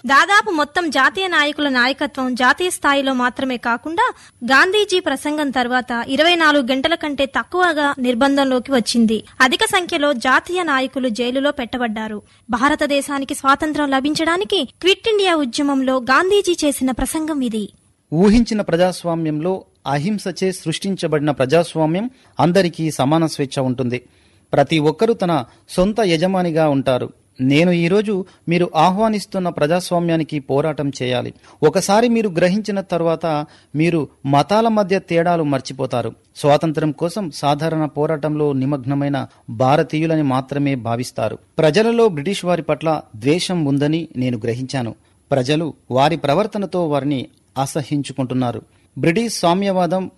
దాదాపు మొత్తం జాతీయ నాయకుల నాయకత్వం జాతీయ స్థాయిలో మాత్రమే కాకుండా గాంధీజీ ప్రసంగం తర్వాత ఇరవై నాలుగు గంటల కంటే తక్కువగా నిర్బంధంలోకి వచ్చింది అధిక సంఖ్యలో జాతీయ నాయకులు జైలులో పెట్టబడ్డారు భారతదేశానికి స్వాతంత్ర్యం లభించడానికి క్విట్ ఇండియా ఉద్యమంలో గాంధీజీ చేసిన ప్రసంగం ఇది ఊహించిన ప్రజాస్వామ్యంలో అహింసచే సృష్టించబడిన ప్రజాస్వామ్యం అందరికీ సమాన స్వేచ్ఛ ఉంటుంది ప్రతి ఒక్కరూ తన సొంత యజమానిగా ఉంటారు నేను ఈరోజు మీరు ఆహ్వానిస్తున్న ప్రజాస్వామ్యానికి పోరాటం చేయాలి ఒకసారి మీరు గ్రహించిన తర్వాత మీరు మతాల మధ్య తేడాలు మర్చిపోతారు స్వాతంత్ర్యం కోసం సాధారణ పోరాటంలో నిమగ్నమైన భారతీయులని మాత్రమే భావిస్తారు ప్రజలలో బ్రిటిష్ వారి పట్ల ద్వేషం ఉందని నేను గ్రహించాను ప్రజలు వారి ప్రవర్తనతో వారిని అసహించుకుంటున్నారు బ్రిటిష్ సామ్యవాదం